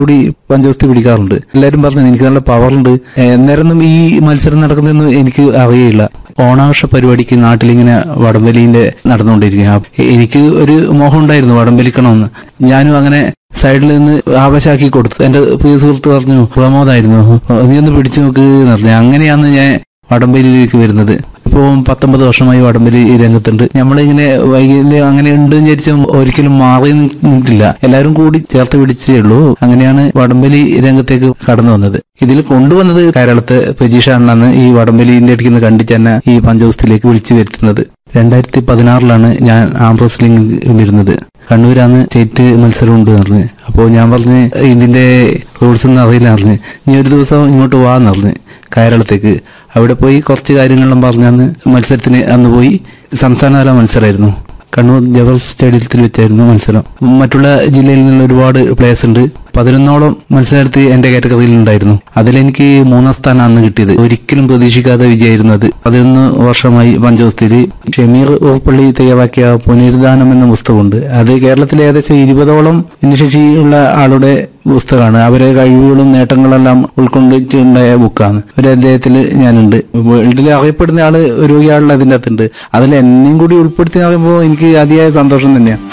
കൂടി പഞ്ചവസ്തി പിടിക്കാറുണ്ട് എല്ലാവരും പറഞ്ഞു എനിക്ക് നല്ല പവറുണ്ട് എന്നേരം ഈ മത്സരം നടക്കുന്നതെന്ന് എനിക്ക് അറിയില്ല ഓണാഘോഷ പരിപാടിക്ക് നാട്ടിലിങ്ങനെ വടംവലിന്റെ നടന്നുകൊണ്ടിരിക്കുക എനിക്ക് ഒരു മോഹം ഉണ്ടായിരുന്നു വടംവലിക്കണമെന്ന് ഞാനും അങ്ങനെ സൈഡിൽ നിന്ന് ആവശ്യമാക്കി കൊടുത്തു എന്റെ പ്രിയ സുഹൃത്ത് പറഞ്ഞു പ്രമോദായിരുന്നു നീ ഒന്ന് പിടിച്ചു നോക്ക് എന്ന് പറഞ്ഞു അങ്ങനെയാണ് ഞാൻ വടംവലിയിലേക്ക് വരുന്നത് ഇപ്പോൾ പത്തൊമ്പത് വർഷമായി വടംവലി ഈ രംഗത്തുണ്ട് നമ്മളിങ്ങനെ വൈകല്യ അങ്ങനെ ഉണ്ട് വിചാരിച്ച ഒരിക്കലും മാറി നിന്നിട്ടില്ല എല്ലാവരും കൂടി ചേർത്ത് പിടിച്ചേ ഉള്ളൂ അങ്ങനെയാണ് വടംവലി രംഗത്തേക്ക് കടന്നു വന്നത് ഇതിൽ കൊണ്ടുവന്നത് കേരളത്തെ പ്രജീഷ അണ്ണാണ് ഈ വടംവലിന്റെ അടുത്ത് നിന്ന് കണ്ടിച്ച് തന്നെ ഈ പഞ്ചവസ്തിലേക്ക് വിളിച്ചു വരുത്തുന്നത് രണ്ടായിരത്തി പതിനാറിലാണ് ഞാൻ ആം റെസ്ലിംഗ് വരുന്നത് കണ്ണൂരാണ് സ്റ്റേറ്റ് മത്സരം ഉണ്ട് പറഞ്ഞ് അപ്പോൾ ഞാൻ പറഞ്ഞ് ഇതിന്റെ റൂൾസ് ഒന്നും അറിയില്ല പറഞ്ഞ് നീ ഒരു ദിവസം ഇങ്ങോട്ട് വാ പറഞ്ഞ് കേരളത്തേക്ക് അവിടെ പോയി കുറച്ച് കാര്യങ്ങളെല്ലാം പറഞ്ഞന്ന് മത്സരത്തിന് അന്ന് പോയി സംസ്ഥാനതല മത്സരമായിരുന്നു കണ്ണൂർ ജവഹർ സ്റ്റേഡിയത്തിൽ വെച്ചായിരുന്നു മത്സരം മറ്റുള്ള ജില്ലയിൽ നിന്നുള്ള ഒരുപാട് പ്ലേയേഴ്സ് ഉണ്ട് പതിനൊന്നോളം മത്സരത്തിൽ എന്റെ കാറ്റഗറിയിൽ ഉണ്ടായിരുന്നു അതിലെനിക്ക് മൂന്നാം സ്ഥാനം അന്ന് കിട്ടിയത് ഒരിക്കലും പ്രതീക്ഷിക്കാത്ത വിജയമായിരുന്നു അത് പതിനൊന്ന് വർഷമായി പഞ്ചവസ്തിയിൽ ഷമീർ ഉറപ്പള്ളി തയ്യാറാക്കിയ പുനരുദ്ധാനം എന്ന പുസ്തകമുണ്ട് അത് കേരളത്തിലെ ഏകദേശം ഇരുപതോളം ഭിന്നശേഷിയുള്ള ആളുടെ പുസ്തകമാണ് അവരെ കഴിവുകളും നേട്ടങ്ങളെല്ലാം ഉൾക്കൊണ്ടിട്ടുണ്ടായ ബുക്കാണ് ഒരു അദ്ദേഹത്തിൽ ഞാനുണ്ട് വേൾഡിൽ അറിയപ്പെടുന്ന ആള് രോഗിയാളിൽ അതിൻ്റെ അകത്തുണ്ട് അതിൽ എന്നെയും കൂടി ഉൾപ്പെടുത്തി പറയുമ്പോൾ എനിക്ക് അതിയായ സന്തോഷം തന്നെയാണ്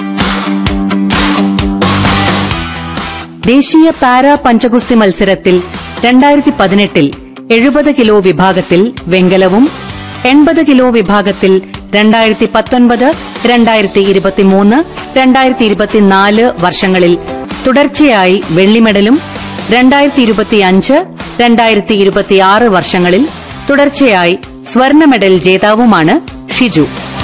ദേശീയ പാരാ പഞ്ചഗുസ്തി മത്സരത്തിൽ രണ്ടായിരത്തി പതിനെട്ടിൽ എഴുപത് കിലോ വിഭാഗത്തിൽ വെങ്കലവും എൺപത് കിലോ വിഭാഗത്തിൽ രണ്ടായിരത്തി പത്തൊൻപത് രണ്ടായിരത്തി ഇരുപത്തിമൂന്ന് രണ്ടായിരത്തി ഇരുപത്തിനാല് വർഷങ്ങളിൽ തുടർച്ചയായി വെള്ളി മെഡലും രണ്ടായിരത്തി ഇരുപത്തിയഞ്ച് രണ്ടായിരത്തി ഇരുപത്തിയാറ് വർഷങ്ങളിൽ തുടർച്ചയായി സ്വർണ്ണ മെഡൽ ജേതാവുമാണ് ഷിജു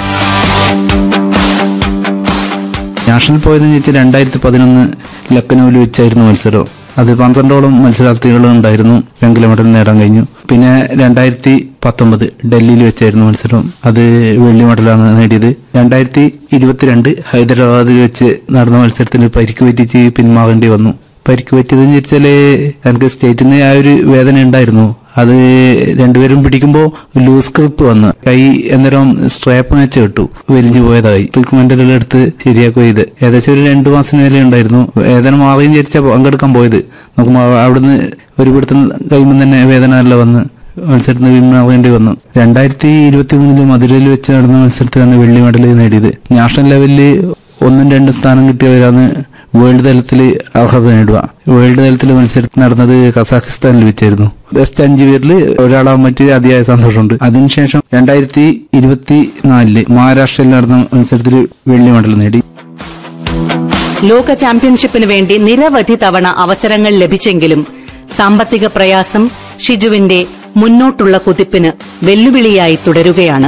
നാഷണൽ പോയതെന്ന് ചോദിച്ചാൽ രണ്ടായിരത്തി പതിനൊന്ന് ലക്നൌവിൽ വെച്ചായിരുന്നു മത്സരം അത് പന്ത്രണ്ടോളം മത്സരാർത്ഥികൾ ഉണ്ടായിരുന്നു വെങ്കല മെഡൽ നേടാൻ കഴിഞ്ഞു പിന്നെ രണ്ടായിരത്തി പത്തൊമ്പത് ഡൽഹിയിൽ വെച്ചായിരുന്നു മത്സരം അത് വെള്ളി മെഡലാണ് നേടിയത് രണ്ടായിരത്തി ഇരുപത്തിരണ്ട് ഹൈദരാബാദിൽ വെച്ച് നടന്ന മത്സരത്തിന് പരിക്ക് പറ്റിച്ച് പിന്മാറേണ്ടി വന്നു പരിക്ക് പറ്റിയതെന്ന് വെച്ചാല് എനിക്ക് സ്റ്റേറ്റിൽ നിന്ന് ആ ഒരു വേദന ഉണ്ടായിരുന്നു അത് രണ്ടുപേരും പിടിക്കുമ്പോൾ ലൂസ് ക്രിപ്പ് വന്നു കൈ അന്നേരം സ്ട്രാപ്പ് വെച്ച് കിട്ടു വലിഞ്ഞു പോയതായി ട്രീറ്റ്മെന്റുകൾ എടുത്ത് ശരിയാക്കുക ഇത് ഏകദേശം ഒരു രണ്ടു മാസം നേരെ ഉണ്ടായിരുന്നു വേദന മാറിയും വിചാരിച്ചാ പങ്കെടുക്കാൻ പോയത് നോക്കുമ്പോൾ അവിടുന്ന് ഒരു പിടുത്തം കഴിയുമ്പോൾ തന്നെ വേദന നല്ല വന്ന് മത്സരത്തിന് പിന്മാറേണ്ടി വന്നു രണ്ടായിരത്തി ഇരുപത്തി മൂന്നില് മധുരയിൽ വെച്ച് നടന്ന മത്സരത്തിലാണ് വെള്ളി മെഡൽ നേടിയത് നാഷണൽ ലെവലില് ഒന്നും രണ്ടും സ്ഥാനം കിട്ടിയവരാണ് വേൾഡ് തലത്തിൽ അർഹത നേടുക വേൾഡ് തലത്തിൽ മത്സരത്തിൽ നടന്നത് കസാഖിസ്ഥാനിൽ വെച്ചായിരുന്നു ബെസ്റ്റ് അഞ്ചു പേരിൽ ഒരാളാൻ പറ്റിയ അതിയായ സന്തോഷമുണ്ട് അതിനുശേഷം രണ്ടായിരത്തി ഇരുപത്തി നാലില് മഹാരാഷ്ട്രയിൽ നടന്ന മത്സരത്തിൽ വെള്ളി മെഡൽ നേടി ലോക ചാമ്പ്യൻഷിപ്പിന് വേണ്ടി നിരവധി തവണ അവസരങ്ങൾ ലഭിച്ചെങ്കിലും സാമ്പത്തിക പ്രയാസം ഷിജുവിന്റെ മുന്നോട്ടുള്ള കുതിപ്പിന് വെല്ലുവിളിയായി തുടരുകയാണ്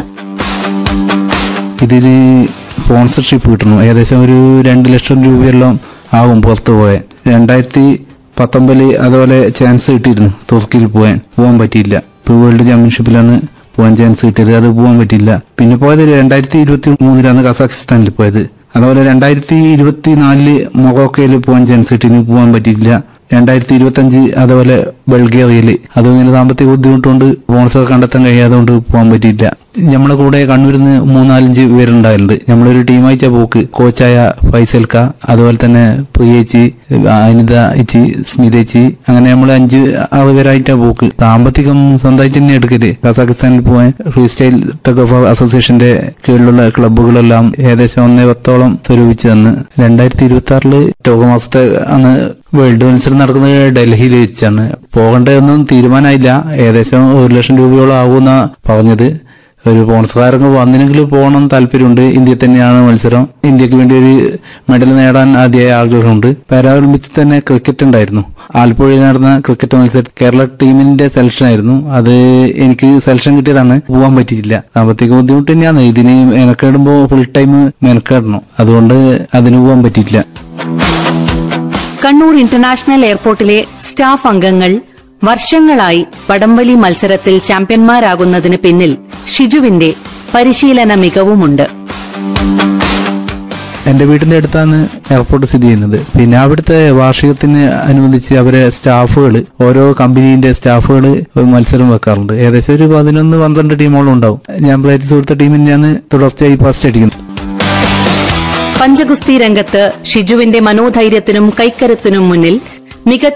ഇതിന് സ്പോൺസർഷിപ്പ് കിട്ടണം ഏകദേശം ഒരു രണ്ട് ലക്ഷം രൂപയെല്ലാം ആവും പുറത്തു പോയാൻ രണ്ടായിരത്തി പത്തൊമ്പതിൽ അതുപോലെ ചാൻസ് കിട്ടിയിരുന്നു തുർക്കിയിൽ പോകാൻ പോകാൻ പറ്റിയില്ല ഇപ്പോൾ വേൾഡ് ചാമ്പ്യൻഷിപ്പിലാണ് പോകാൻ ചാൻസ് കിട്ടിയത് അത് പോകാൻ പറ്റിയില്ല പിന്നെ പോയത് രണ്ടായിരത്തി ഇരുപത്തി മൂന്നിലാണ് കസാഖിസ്ഥാനിൽ പോയത് അതുപോലെ രണ്ടായിരത്തി ഇരുപത്തി നാലില് മൊറോക്കയിൽ പോകാൻ ചാൻസ് കിട്ടി പോകാൻ പറ്റിയില്ല രണ്ടായിരത്തി ഇരുപത്തി അഞ്ച് അതുപോലെ ബൾഗേറിയയിൽ അതും ഇങ്ങനെ സാമ്പത്തിക ബുദ്ധിമുട്ടുകൊണ്ട് സ്പോൺസർ കണ്ടെത്താൻ കഴിയാത്തതുകൊണ്ട് പോകാൻ പറ്റിയില്ല നമ്മളെ കൂടെ കണ്ണൂരിന്ന് മൂന്നാലഞ്ച് പേരുണ്ടായിട്ടുണ്ട് നമ്മളൊരു ടീമയച്ച പോക്ക് കോച്ചായ ഫൈസൽക്ക അതുപോലെ തന്നെ പ്രിയേച്ചി അനിത ഇച്ചി സ്മിതേച്ചി അങ്ങനെ നമ്മൾ അഞ്ച് ആറ് പേരായിട്ടാ പോക്ക് സാമ്പത്തികം സ്വന്തമായിട്ട് തന്നെ എടുക്കല് കസാഖിസ്ഥാനിൽ പോകാൻ ഫ്രീ സ്റ്റൈൽ ടഗ് ഓഫ് അസോസിയേഷന്റെ കീഴിലുള്ള ക്ലബ്ബുകളെല്ലാം ഏകദേശം ഒന്നേ പത്തോളം സ്വരൂപിച്ച് തന്ന് രണ്ടായിരത്തി ഇരുപത്തി ആറില് ഒക്ടോബർ മാസത്തെ അന്ന് വേൾഡ് മത്സരം നടക്കുന്നത് ഡൽഹിയിൽ വെച്ചാണ് പോകേണ്ടതൊന്നും തീരുമാനമായില്ല ഏകദേശം ഒരു ലക്ഷം രൂപയോളം ആകുമെന്ന പറഞ്ഞത് ഒരു സ്പോൺസർക്കാരൊക്കെ വന്നിനെങ്കിലും പോകണം താല്പര്യമുണ്ട് ഇന്ത്യയിൽ തന്നെയാണ് മത്സരം ഇന്ത്യക്ക് വേണ്ടി ഒരു മെഡൽ നേടാൻ ആദ്യമായ ആഗ്രഹമുണ്ട് പാരാഒളിമ്പിക്സിൽ തന്നെ ക്രിക്കറ്റ് ഉണ്ടായിരുന്നു ആലപ്പുഴയിൽ നടന്ന ക്രിക്കറ്റ് മത്സരം കേരള ടീമിന്റെ സെലക്ഷൻ ആയിരുന്നു അത് എനിക്ക് സെലക്ഷൻ കിട്ടിയതാണ് പോകാൻ പറ്റിയില്ല സാമ്പത്തിക ബുദ്ധിമുട്ട് തന്നെയാണ് ഇതിന് മെനക്കേടുമ്പോൾ ഫുൾ ടൈം മെനക്കേടണം അതുകൊണ്ട് അതിന് പോകാൻ പറ്റിയില്ല കണ്ണൂർ ഇന്റർനാഷണൽ എയർപോർട്ടിലെ സ്റ്റാഫ് അംഗങ്ങൾ വർഷങ്ങളായി വടംവലി മത്സരത്തിൽ ചാമ്പ്യന്മാരാകുന്നതിന് പിന്നിൽ ഷിജുവിന്റെ പരിശീലന മികവുമുണ്ട് എന്റെ വീടിന്റെ അടുത്താണ് എയർപോർട്ട് സ്ഥിതി ചെയ്യുന്നത് പിന്നെ അവിടുത്തെ വാർഷികത്തിന് അനുബന്ധിച്ച് അവരെ സ്റ്റാഫുകൾ ഓരോ കമ്പനീന്റെ സ്റ്റാഫുകൾ മത്സരം വെക്കാറുണ്ട് ഏകദേശം ഒരു പതിനൊന്ന് പന്ത്രണ്ട് ടീമോളം ഉണ്ടാവും ഞാൻ പ്രൈസ് കൊടുത്ത ടീമിനെയാണ് തുടർച്ചയായി ഫസ്റ്റ് അടിക്കുന്നത് പഞ്ചഗുസ്തി രംഗത്ത് ഷിജുവിന്റെ മനോധൈര്യത്തിനും കൈക്കരുത്തിനും മുന്നിൽ മികച്ച